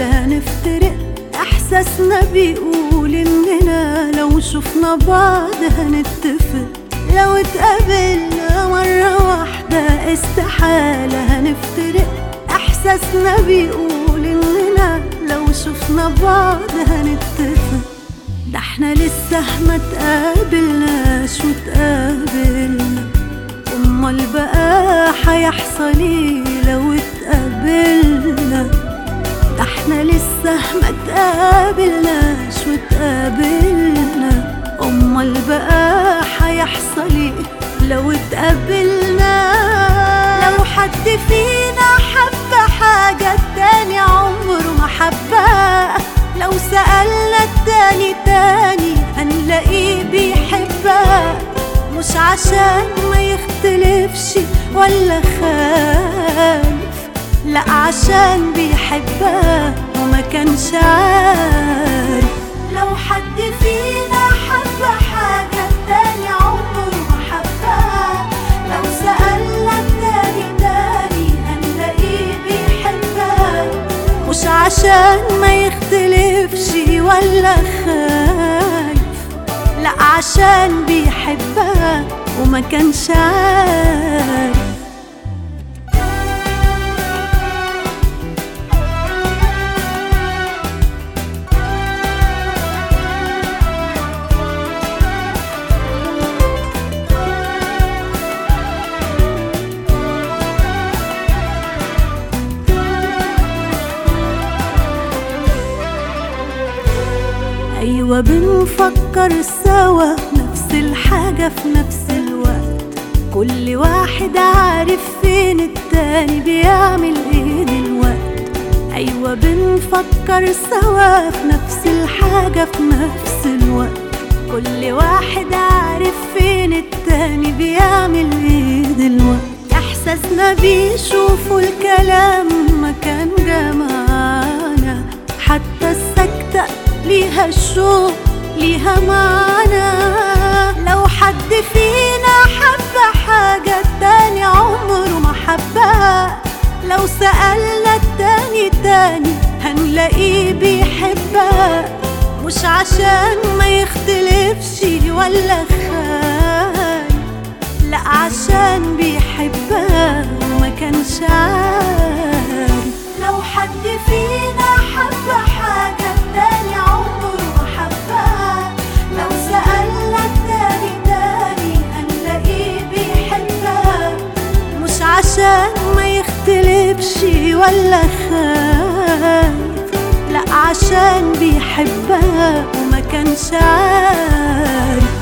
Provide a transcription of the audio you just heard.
لا نفترق احساسنا بيقول اننا لو شفنا بعض هنتفق لو اتقابلنا مرة واحدة استحالة هنفترق احساسنا بيقول اننا لو شفنا بعض هنتفق ده احنا لسه ما تقابلناش وتقابلنا امال بقى هيحصل ايه لو اتقابلنا ده احنا لسه ما تقابلناش وتقابلنا امال بقى هيحصل ايه لو اتقابلنا لو حد فينا حب حاجة التاني عمره ما حبها لو سألنا التاني تاني هنلاقيه بيحبها مش عشان ما يختلفش ولا خالف لا عشان بيحبها وما كانش عارف لو حد فينا حب حاجة التاني عمره ما حبها لو سألنا التاني تاني هنلاقيه بيحبها مش عشان ما يختلفش ولا خايف لا عشان بيحبها وما كانش عارف أيوة بنفكر سوا نفس الحاجة في نفس الوقت كل واحد عارف فين التاني بيعمل ايه دلوقت أيوة بنفكر سوا في نفس الحاجة في نفس الوقت كل واحد عارف فين التاني بيعمل ايه دلوقت إحساسنا بيشوفوا الكلام ما كان جمعنا حتى السكتة ليها الشوق ليها معنى لو حد فينا حب حاجة التاني عمره ما حبها لو سألنا التاني تاني هنلاقيه بيحبها مش عشان ما يختلفش ولا خايف لا عشان بيحبها وما كانش عارف لو حد فينا حب حاجة التاني عمره ما حبها لو سألنا التاني تاني هنلاقيه بيحبها مش عشان ما يختلفش ولا خايف لا عشان بيحبها وما كانش عارف